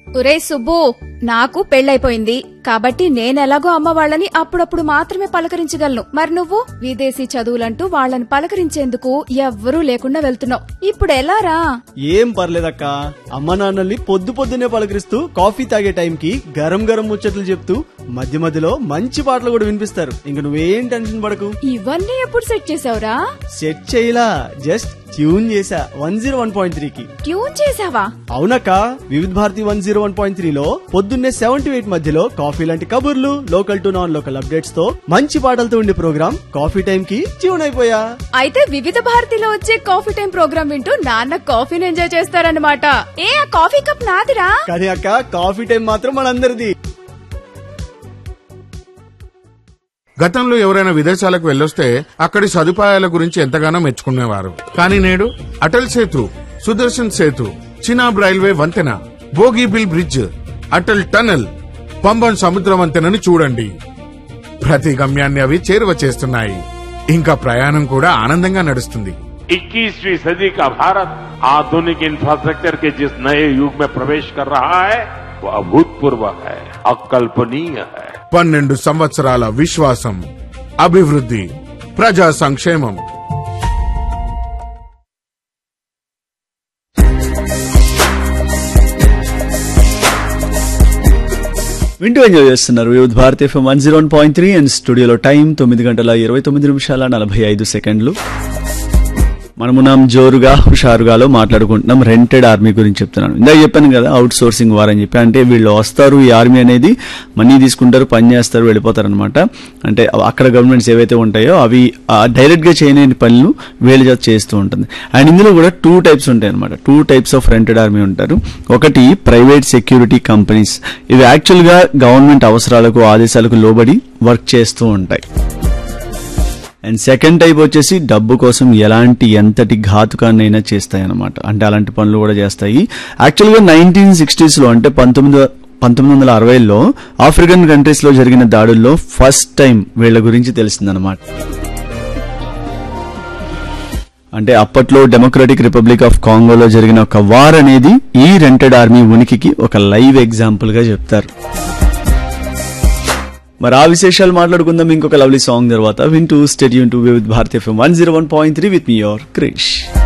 ఒరే సుబ్బు నాకు పెళ్ళైపోయింది కాబట్టి నేనెలాగో అమ్మ వాళ్ళని అప్పుడప్పుడు మాత్రమే పలకరించగలను మరి నువ్వు విదేశీ చదువులంటూ వాళ్ళని పలకరించేందుకు ఎవ్వరూ లేకుండా వెళ్తున్నావు ఇప్పుడు ఎలారా ఏం పర్లేదక్క అమ్మ నాన్నల్ని పొద్దు పొద్దునే పలకరిస్తూ కాఫీ తాగే టైంకి గరం గరం ముచ్చట్లు చెప్తూ మధ్య మధ్యలో మంచి పాటలు కూడా వినిపిస్తారు ఇంక నువ్వేం టెన్షన్ పడకు ఇవన్నీ ఎప్పుడు సెట్ చేసావురా సెట్ చేయలా జస్ట్ ట్యూన్ చేసా వన్ జీరో వన్ పాయింట్ త్రీకి ట్యూన్ చేసావా అవునక్క Vividh Bharati one zero one point త్రీలో పొద్దున్నే సెవెన్ టు ఎయిట్ మధ్యలో కాఫీ లాంటి కబుర్లు local to non local updates తో మంచి పాటలతో ఉండే ప్రోగ్రామ్ కాఫీ టైం కి ట్యూన్ అయిపోయా అయితే వివిధ భారతిలో వచ్చే కాఫీ టైం ప్రోగ్రామ్ వింటూ నాన్న కాఫీని ఎంజాయ్ చేస్తారన్నమాట ఏ ఆ కాఫీ కప్ నాదిరా కానీ అక్క కాఫీ టైం మాత్రం మనందరిది గతంలో ఎవరైనా విదేశాలకు వెళ్ళొస్తే అక్కడి సదుపాయాల గురించి ఎంతగానో మెచ్చుకునేవారు కానీ నేడు అటల్ సేతు సుదర్శన్ సేతు చినాబ్ రైల్వే వంతెన బోగీబిల్ బ్రిడ్జ్ అటల్ టనల్ పంబన్ సముద్ర వంతెనని చూడండి ప్రతి గమ్యాన్ని అవి చేరువ చేస్తున్నాయి ఇంకా ప్రయాణం కూడా ఆనందంగా నడుస్తుంది 21वीं सदी का भारत आधुनिक इंफ्रास्ट्रक्चर के जिस नए युग में प्रवेश कर रहा है वो अभूतपूर्व है अकल्पनीय है పన్నెండు సంవత్సరాల విశ్వాసం అభివృద్ధి ప్రజా సంక్షేమం వింటూ ఎంజాయ్ చేస్తున్నారు Vividh Bharat FM one zero one point three and స్టూడియోలో టైం తొమ్మిది గంటల ఇరవై తొమ్మిది నిమిషాల నలభై ఐదు సెకండ్లు మనమున్నాం జోరుగా హుషారుగాలో మాట్లాడుకుంటున్నాం రెంటెడ్ ఆర్మీ గురించి చెప్తున్నాను ఇందాక చెప్పాను కదా అవుట్ సోర్సింగ్ వార్ అని చెప్పి అంటే వీళ్ళు వస్తారు ఈ ఆర్మీ అనేది మనీ తీసుకుంటారు పని చేస్తారు వెళ్ళిపోతారు అనమాట అంటే అక్కడ గవర్నమెంట్స్ ఏవైతే ఉంటాయో అవి డైరెక్ట్ గా చేయలేని పనులు వీళ్ళ చేత చేస్తూ ఉంటుంది అండ్ ఇందులో కూడా టూ టైప్స్ ఉంటాయి అనమాట two types of rented army ఉంటారు ఒకటి ప్రైవేట్ సెక్యూరిటీ కంపెనీస్ ఇవి యాక్చువల్ గా గవర్నమెంట్ అవసరాలకు ఆదేశాలకు లోబడి వర్క్ చేస్తూ ఉంటాయి అండ్ సెకండ్ టైప్ వచ్చేసి డబ్బు కోసం ఎలాంటి ఎంతటి ఘాతుకాన్నైనా చేస్తాయి అనమాట అంటే అలాంటి పనులు కూడా చేస్తాయి యాక్చువల్గా నైన్టీన్ సిక్స్టీస్లో అంటే పంతొమ్మిది పంతొమ్మిది వందల అరవైలో ఆఫ్రికన్ కంట్రీస్ లో జరిగిన దాడుల్లో ఫస్ట్ టైం వీళ్ళ గురించి తెలిసిందనమాట అంటే అప్పట్లో డెమోక్రటిక్ రిపబ్లిక్ ఆఫ్ కాంగోలో జరిగిన ఒక వార్ అనేది ఈ రెంటెడ్ ఆర్మీ ఉనికికి ఒక లైవ్ ఎగ్జాంపుల్ గా చెప్తారు మరి ఆ విశేషాలు మాట్లాడుకుందాం ఇంకొక లవ్లీ సాంగ్ తర్వాత వింటూ stay tuned to with Bharatiya one zero one point three with me your Krish